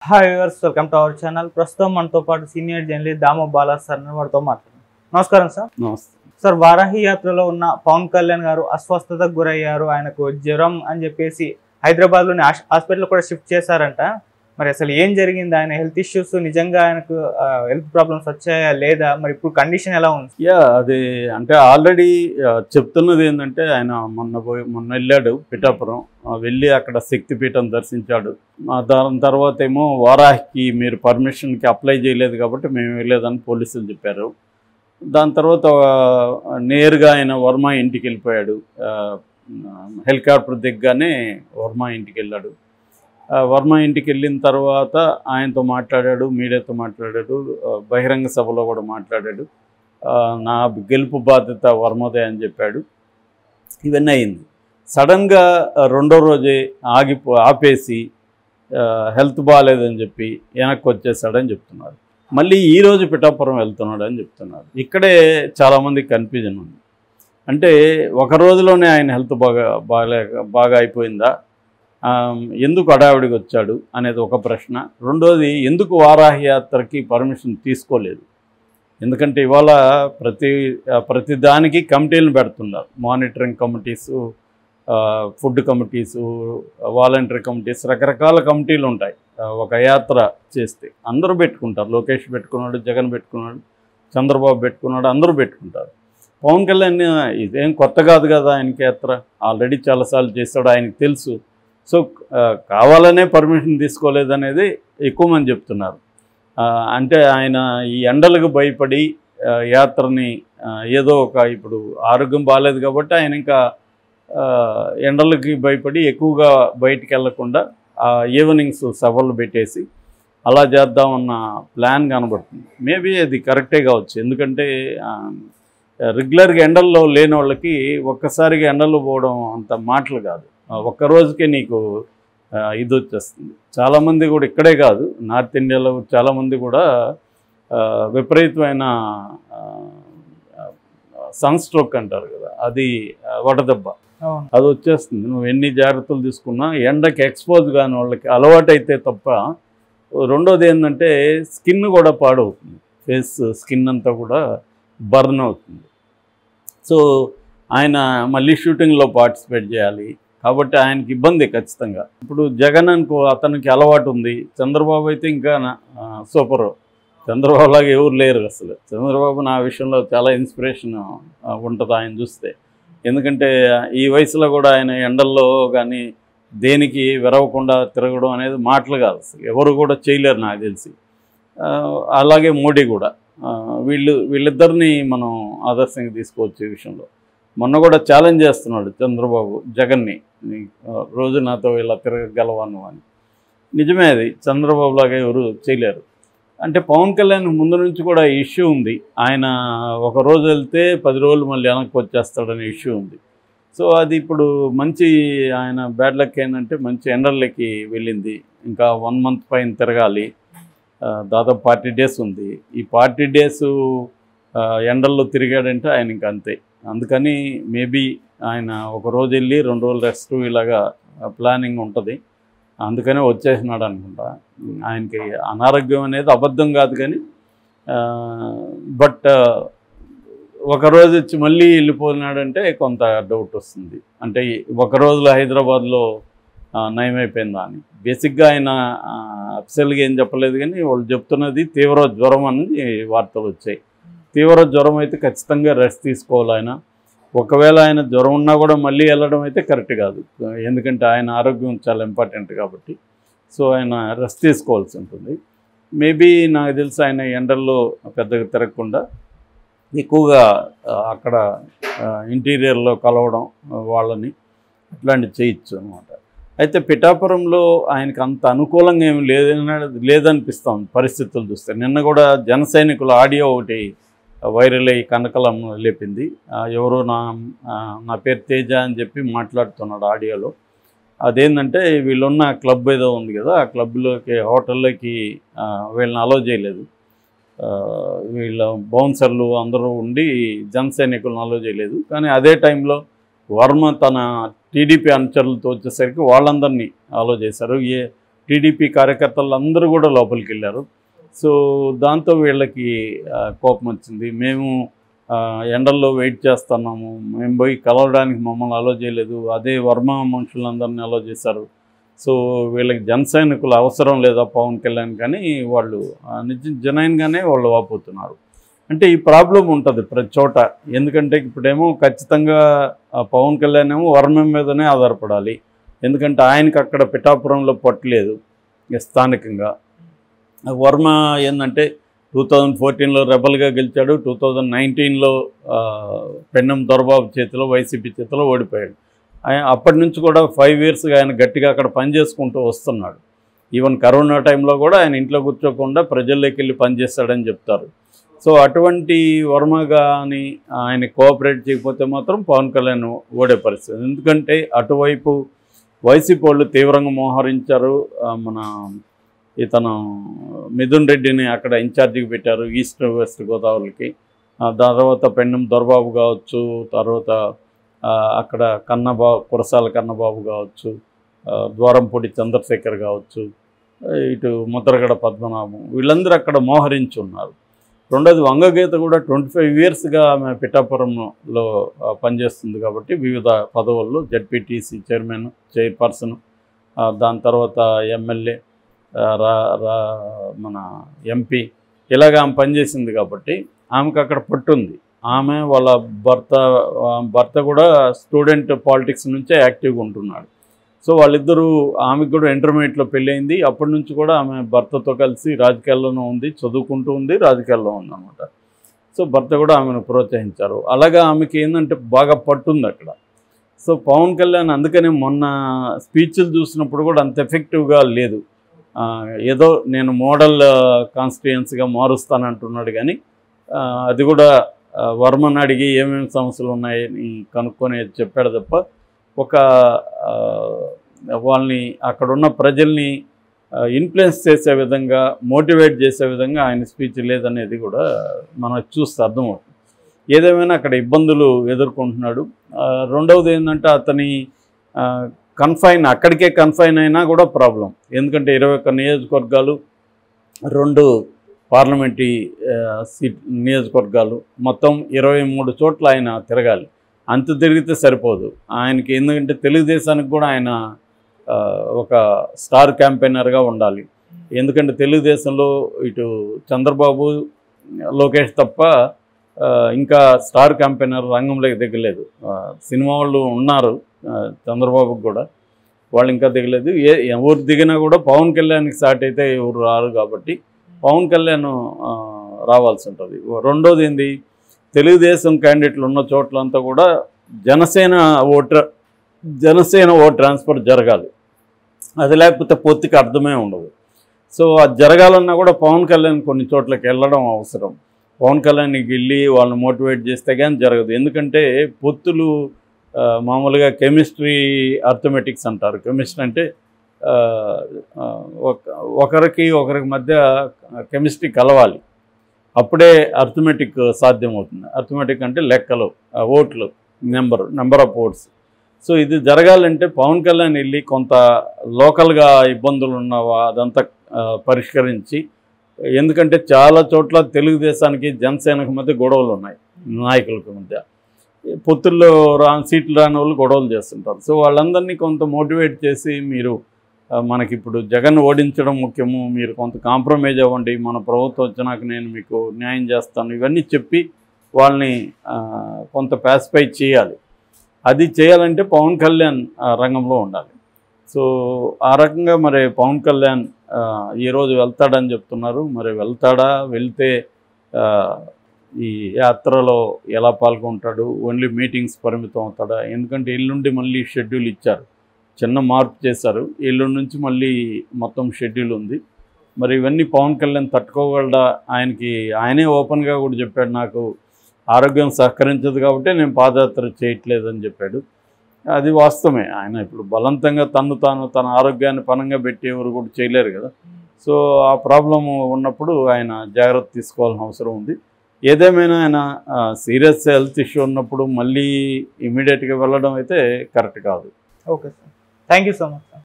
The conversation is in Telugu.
hi viewers welcome to our channel ప్రస్తుతం మనతో పాటు senior journalist Damo Bala sir వారితో మాట్లాడుతున్నాం నమస్కారం సార్ నమస్తే సార్ వారాహి యాత్రలో ఉన్న పవన్ కళ్యాణ్ గారు అస్వస్థతకు గురయ్యారు ఆయనకు జ్వరం అని చెప్పేసి హైదరాబాద్లోని హాస్- హాస్పిటల్ కూడా షిఫ్ట్ చేశారంట మరి అసలు ఏం జరిగింది ఆయన హెల్త్ ఇష్యూస్ నిజంగా ఆయనకు హెల్త్ ప్రాబ్లమ్స్ వచ్చాయా లేదా మరి ఇప్పుడు కండిషన్ ఎలా ఉంది యా అది అంటే ఆల్రెడీ చెప్తున్నది ఏంటంటే ఆయన మొన్న పోయి మొన్న వెళ్ళాడు పిఠాపురం ఆ, వెళ్ళి అక్కడ శక్తిపీఠం దర్శించాడు ఆ, దాని తర్వాత ఏమో వారాహికి మీరు పర్మిషన్కి అప్లై చేయలేదు కాబట్టి మేము వెళ్ళలేదని పోలీసులు చెప్పారు దాని తర్వాత ఆ, నేరుగా ఆయన వర్మ ఇంటికి వెళ్ళిపోయాడు ఆ, హెలికాప్టర్ దిగ్గానే వర్మ ఇంటికి వెళ్ళాడు ఆ, వర్మ ఇంటికి వెళ్ళిన తర్వాత ఆయనతో మాట్లాడాడు మీడియాతో మాట్లాడాడు ఆ, బహిరంగ సభలో కూడా మాట్లాడాడు ఆ, నా గెలుపు బాధ్యత వర్మదే అని చెప్పాడు ఇవన్నీ అయింది సడన్గా ఆ, రెండో రోజే ఆగిపో ఆపేసి ఆ, హెల్త్ బాగాలేదని చెప్పి వెనక్కి వచ్చేసాడని చెప్తున్నారు మళ్ళీ ఈ రోజు పిఠాపురం వెళ్తున్నాడు అని చెప్తున్నారు ఇక్కడే చాలామంది కన్ఫ్యూజన్ ఉంది అంటే ఒక రోజులోనే ఆయన హెల్త్ బాగా బాగా బాగా అయిపోయిందా ఆ, ఎందుకు హడావిడికి వచ్చాడు అనేది ఒక ప్రశ్న రెండోది ఎందుకు వారాహి యాత్రకి పర్మిషన్ తీసుకోలేదు ఎందుకంటే ఇవాళ ప్రతి ఆ, ప్రతి దానికి కమిటీలను పెడుతున్నారు monitoring committees food committees voluntary committees రకరకాల కమిటీలు ఉంటాయి ఆ, ఒక యాత్ర చేస్తే అందరూ పెట్టుకుంటారు లోకేష్ పెట్టుకున్నాడు జగన్ పెట్టుకున్నాడు చంద్రబాబు పెట్టుకున్నాడు అందరూ పెట్టుకుంటారు పవన్ కళ్యాణ్ ఇదేం కొత్త కాదు కదా ఆయనకి యాత్ర ఆల్రెడీ చాలాసార్లు చేస్తాడు ఆయనకి తెలుసు సో ఆ, కావాలనే పర్మిషన్ తీసుకోలేదనేది ఎక్కువ మంది చెప్తున్నారు ఆ, అంటే ఆయన ఈ ఎండలకు భయపడి ఆ, యాత్రని ఆ, ఏదో ఒక ఇప్పుడు ఆరోగ్యం బాగాలేదు కాబట్టి ఆయన ఇంకా ఆ, ఎండలకి భయపడి ఎక్కువగా బయటికి వెళ్లకుండా ఈవినింగ్స్ సభలు పెట్టేసి అలా చేద్దామన్న ప్లాన్ కనబడుతుంది మేబీ అది కరెక్టే కావచ్చు ఎందుకంటే ఆ, రెగ్యులర్గా ఎండల్లో లేని వాళ్ళకి ఒక్కసారిగా ఎండల్లో పోవడం అంత మాటలు కాదు ఆ, ఒక్క రోజుకే నీకు ఆ, ఇది వచ్చేస్తుంది చాలామంది కూడా ఇక్కడే కాదు నార్త్ ఇండియాలో చాలామంది కూడా ఆ, విపరీతమైన సన్ స్ట్రోక్ అంటారు కదా అది ఆ, వడదెబ్బ అవును అది వచ్చేస్తుంది నువ్వు ఎన్ని జాగ్రత్తలు తీసుకున్నా ఎండకి ఎక్స్పోజ్ కాని వాళ్ళకి అలవాటు అయితే తప్ప రెండోది ఏంటంటే స్కిన్ కూడా పాడవుతుంది ఫేస్ స్కిన్ అంతా కూడా బర్న్ అవుతుంది సో ఆయన మళ్ళీ షూటింగ్లో పార్టిసిపేట్ చేయాలి కాబట్టి ఆయనకి ఇబ్బంది ఖచ్చితంగా ఇప్పుడు జగన్ అనుకో అతనికి అలవాటు ఉంది చంద్రబాబు అయితే ఇంకా సూపర్ చంద్రబాబు లాగా ఎవరు లేరు అసలు చంద్రబాబు నా విషయంలో చాలా ఇన్స్పిరేషన్ ఉంటుంది ఆయన చూస్తే ఎందుకంటే ఈ వయసులో కూడా ఆయన ఎండల్లో కానీ దేనికి విరవకుండా తిరగడం అనేది మాటలు కాదు అసలు ఎవరు కూడా చేయలేరు నాకు తెలిసి ఆ, అలాగే మోడీ కూడా ఆ, వీళ్ళు వీళ్ళిద్దరిని మనం ఆదర్శంగా తీసుకోవచ్చు ఈ విషయంలో మొన్న కూడా ఛాలెంజ్ చేస్తున్నాడు చంద్రబాబు జగన్ని నీ, ఆ, రోజు నాతో ఇలా తిరగగలవాను అని నిజమే అది చంద్రబాబు లాగా ఎవరు చేయలేరు అంటే పవన్ కళ్యాణ్ ముందు నుంచి కూడా ఇష్యూ ఉంది ఆయన ఒక రోజు వెళ్తే పది రోజులు మళ్ళీ వెనక్కి వచ్చేస్తాడనే ఇష్యూ ఉంది సో అది ఇప్పుడు మంచి ఆయన బ్యాడ్ లక్ ఏంటంటే మంచి ఎండర్లకి వెళ్ళింది ఇంకా వన్ మంత్ పైన తిరగాలి ఆ, దాదాపు ఫార్టీ డేస్ ఉంది ఈ ఫార్టీ డేస్ ఎండల్లో తిరిగాడంటే ఆయన ఇంకా అంతే అందుకని మేబీ ఆయన ఒక రోజు వెళ్ళి రెండు రోజులు రెస్ట్ ఇలాగా ప్లానింగ్ ఉంటుంది అందుకనే వచ్చేసినాడు అనుకుంటా ఆయనకి అనారోగ్యం అనేది అబద్ధం కాదు కానీ బట్ ఒక రోజు వచ్చి మళ్ళీ వెళ్ళిపోయినాడంటే కొంత డౌట్ వస్తుంది అంటే ఒక రోజులో హైదరాబాద్లో ఆ, నయమైపోయిందా అని బేసిక్గా ఆయన అఫ్సల్గా ఏం చెప్పలేదు కానీ వాళ్ళు చెప్తున్నది తీవ్ర జ్వరం అని వార్తలు వచ్చాయి తీవ్ర జ్వరం అయితే ఖచ్చితంగా రెస్ట్ తీసుకోవాలి ఆయన ఒకవేళ ఆయన జ్వరం ఉన్నా కూడా మళ్ళీ వెళ్ళడం అయితే కరెక్ట్ కాదు ఎందుకంటే ఆయన ఆరోగ్యం చాలా ఇంపార్టెంట్ కాబట్టి సో ఆయన రెస్ట్ తీసుకోవాల్సి ఉంటుంది మేబీ నాకు తెలిసి ఆయన ఎండల్లో పెద్దగా తిరగకుండా ఎక్కువగా ఆ, అక్కడ ఇంటీరియర్లో కలవడం ఆ, వాళ్ళని అట్లాంటివి చేయొచ్చు అనమాట అయితే పిఠాపురంలో ఆయనకు అంత అనుకూలంగా ఏమి లేదన లేదనిపిస్తాం పరిస్థితులు చూస్తే నిన్న కూడా జన సైనికుల ఆడియో ఒకటి వైరల్ అయ్యి కనకలం లేపింది ఆ, ఎవరో నా ఆ, నా పేరు తేజ అని చెప్పి మాట్లాడుతున్నాడు ఆడియోలో అదేంటంటే వీళ్ళున్న క్లబ్ ఏదో ఉంది కదా ఆ క్లబ్లోకి హోటల్లోకి ఆ, వీళ్ళని అలో చేయలేదు ఆ, వీళ్ళ బౌన్సర్లు అందరూ ఉండి జన సైనికులను అలో చేయలేదు కానీ అదే టైంలో వర్మ తన టీడీపీ అనుచరులతో వచ్చేసరికి వాళ్ళందరినీ అలో చేశారు ఏ టీడీపీ కార్యకర్తలు అందరూ కూడా లోపలికి వెళ్ళారు సో దాంతో వీళ్ళకి ఆ, కోపం వచ్చింది మేము ఆ, ఎండల్లో వెయిట్ చేస్తున్నాము మేము పోయి కలవడానికి మమ్మల్ని అలో చేయలేదు అదే వర్మ మనుషులందరినీ అలో చేశారు సో వీళ్ళకి జన సైనికులు అవసరం లేదా పవన్ కళ్యాణ్ కానీ వాళ్ళు ఆ, నిజ జనైన్గానే వాళ్ళు వాపోతున్నారు అంటే ఈ ప్రాబ్లం ఉంటుంది ప్రతి చోట ఎందుకంటే ఇప్పుడేమో ఖచ్చితంగా ఆ పవన్ కళ్యాణ్ ఏమో వర్మ మీదనే ఆధారపడాలి ఎందుకంటే ఆయనకి అక్కడ పిఠాపురంలో పట్టలేదు ఇక స్థానికంగా ఆ వర్మ ఏంటంటే టూ థౌజండ్ ఫోర్టీన్లో రెబల్గా గెలిచాడు టూ థౌజండ్ నైన్టీన్లో పెన్నం దొరబాబు చేతిలో వైసీపీ చేతిలో ఓడిపోయాడు ఆయన అప్పటి నుంచి కూడా ఫైవ్ ఇయర్స్గా ఆయన గట్టిగా అక్కడ పనిచేసుకుంటూ వస్తున్నాడు ఈవెన్ కరోనా టైంలో కూడా ఆయన ఇంట్లో కూర్చోకుండా ప్రజల్లోకి వెళ్ళి పనిచేస్తాడని చెప్తారు సో అటువంటి వర్మ కానీ ఆయన కోఆపరేట్ చేయకపోతే మాత్రం పవన్ కళ్యాణ్ ఓడే పరిస్థితి ఎందుకంటే అటువైపు వైసీపీ వాళ్ళు తీవ్రంగా మోహరించారు ఆ, మన ఇతను మిథున్ రెడ్డిని అక్కడ ఇన్ఛార్జికి పెట్టారు ఈస్ట్ వెస్ట్ గోదావరికి ఆ, దాని తర్వాత పెండం దొరబాబు కావచ్చు తర్వాత ఆ, అక్కడ కన్నబాబు కురసాల కన్నబాబు కావచ్చు ఆ, ద్వారంపూడి చంద్రశేఖర్ కావచ్చు ఆ, ఇటు ముద్రగడ పద్మనాభం వీళ్ళందరూ అక్కడ మోహరించి ఉన్నారు రెండోది వంగగీత కూడా ట్వంటీ ఫైవ్ ఇయర్స్గా ఆమె పిఠాపురంలో ఆ, పనిచేస్తుంది కాబట్టి వివిధ పదవుల్లో జడ్పీటీసీ చైర్మన్ చైర్పర్సన్ ఆ, దాని తర్వాత ఎమ్మెల్యే ఆ, రా రా మన ఎంపీ ఇలాగ ఆమె పనిచేసింది కాబట్టి ఆమెకు అక్కడ పట్టుంది ఆమె వాళ్ళ భర్త ఆ, భర్త కూడా స్టూడెంట్ పాలిటిక్స్ నుంచే యాక్టివ్గా ఉంటున్నాడు సో వాళ్ళిద్దరూ ఆమెకు కూడా ఇంటర్మీడియట్లో పెళ్ళయింది అప్పటి నుంచి కూడా ఆమె భర్తతో కలిసి రాజకీయాల్లోనూ ఉంది చదువుకుంటూ ఉంది రాజకీయాల్లో ఉంది అనమాట సో భర్త కూడా ఆమెను ప్రోత్సహించారు అలాగా ఆమెకి ఏంటంటే బాగా పట్టుంది అక్కడ సో పవన్ కళ్యాణ్ అందుకనే మొన్న స్పీచ్లు చూసినప్పుడు కూడా అంత ఎఫెక్టివ్గా లేదు ఆ, ఏదో నేను మోడల్ కాన్స్టిట్యుయెన్సీగా మారుస్తానంటున్నాడు కానీ ఆ, అది కూడా ఆ, వర్మని అడిగి ఏమేమి సమస్యలు ఉన్నాయని కనుక్కొని చెప్పాడు తప్ప ఒక ఆ, వాళ్ళని అక్కడున్న ప్రజల్ని ఇన్ఫ్లుయెన్స్ చేసే విధంగా మోటివేట్ చేసే విధంగా ఆయన స్పీచ్ లేదనేది కూడా మనకు చూస్తే అర్థమవుతుంది ఏదేమైనా అక్కడ ఇబ్బందులు ఎదుర్కొంటున్నాడు ఆ, రెండవది ఏంటంటే అతని కన్ఫైన్ అక్కడికే కన్ఫైన్ అయినా కూడా ప్రాబ్లం ఎందుకంటే ఇరవై ఒక్క నియోజకవర్గాలు రెండు పార్లమెంటరీ ఆ, సీట్ నియోజకవర్గాలు మొత్తం ఇరవై మూడు చోట్ల ఆయన తిరగాలి అంత తిరిగితే సరిపోదు ఆయనకి ఎందుకంటే తెలుగుదేశానికి కూడా ఆయన ఆ, ఒక స్టార్ క్యాంపెయినర్గా ఉండాలి ఎందుకంటే తెలుగుదేశంలో ఇటు చంద్రబాబు లోకేష్ తప్ప ఆ, ఇంకా స్టార్ క్యాంపెయినర్ రంగంలోకి దిగలేదు ఆ, సినిమా వాళ్ళు ఉన్నారు ఆ, చంద్రబాబుకి కూడా వాళ్ళు ఇంకా దిగలేదు ఏ ఎవరు దిగినా కూడా పవన్ కళ్యాణ్కి స్టార్ట్ అయితే ఎవరు రారు కాబట్టి పవన్ కళ్యాణ్ ఆ, రావాల్సి ఉంటుంది రెండోది ఏంది తెలుగుదేశం క్యాండిడేట్లు ఉన్న చోట్లంతా కూడా Janasena voter Janasena vote transfer జరగాలి అది లేకపోతే పొత్తికి అర్థమే ఉండదు సో అది జరగాలన్నా కూడా పవన్ కళ్యాణ్ కొన్ని చోట్లకి వెళ్ళడం అవసరం పవన్ కళ్యాణ్కి వెళ్ళి వాళ్ళని మోటివేట్ చేస్తే కానీ జరగదు ఎందుకంటే పొత్తులు ఆ, మామూలుగా కెమిస్ట్రీ అర్థమెటిక్స్ అంటారు కెమిస్ట్రీ అంటే ఆ, ఆ, ఒక- ఒకరికి ఒకరికి మధ్య కెమిస్ట్రీ కలవాలి అప్పుడే అర్థమెటిక్ సాధ్యమవుతుంది అర్థమెటిక్ అంటే లెక్కలు ఆ, ఓట్లు number number of votes so ఇది జరగాలంటే పవన్ కళ్యాణ్ వెళ్ళి కొంత లోకల్గా ఇబ్బందులు ఉన్నవా అదంతా ఆ, పరిష్కరించి ఎందుకంటే చాలా చోట్ల తెలుగుదేశానికి జనసేనకి మధ్య గొడవలు ఉన్నాయి నాయకులకు మధ్య పొత్తుల్లో రా సీట్లు రాని వాళ్ళు గొడవలు చేస్తుంటారు సో వాళ్ళందరినీ కొంత మోటివేట్ చేసి మీరు ఆ, మనకి ఇప్పుడు జగన్ ఓడించడం ముఖ్యము మీరు కొంత కాంప్రమైజ్ అవ్వండి మన ప్రభుత్వం వచ్చినాక నేను మీకు న్యాయం చేస్తాను ఇవన్నీ చెప్పి వాళ్ళని ఆ, కొంత పాసిఫై చేయాలి అది చేయాలంటే పవన్ కళ్యాణ్ ఆ, రంగంలో ఉండాలి సో ఆ రకంగా మరి పవన్ కళ్యాణ్ ఆ, ఈరోజు వెళ్తాడని చెప్తున్నారు మరి వెళ్తాడా వెళ్తే ఆ, ఈ యాత్రలో ఎలా పాల్గొంటాడు ఓన్లీ మీటింగ్స్ పరిమితం అవుతాడా ఎందుకంటే ఎల్లుండి మళ్ళీ షెడ్యూల్ ఇచ్చారు చిన్న మార్పు చేశారు ఎల్లుండి నుంచి మళ్ళీ మొత్తం షెడ్యూల్ ఉంది మరి ఇవన్నీ పవన్ కళ్యాణ్ తట్టుకోగలడా ఆయనకి ఆయనే ఓపెన్గా కూడా చెప్పాడు నాకు ఆరోగ్యం సహకరించదు కాబట్టి నేను పాదయాత్ర చేయట్లేదని చెప్పాడు అది వాస్తవమే ఆయన ఇప్పుడు బలవంతంగా తను తాను తన ఆరోగ్యాన్ని పనంగా పెట్టి ఎవరు కూడా చేయలేరు కదా సో ఆ ప్రాబ్లం ఉన్నప్పుడు ఆయన జాగ్రత్త తీసుకోవాల్సిన అవసరం ఉంది ఏదేమైనా ఆయన సీరియస్ హెల్త్ ఇష్యూ ఉన్నప్పుడు మళ్ళీ ఇమీడియట్గా వెళ్ళడం అయితే కరెక్ట్ కాదు okay sir thank you so much sir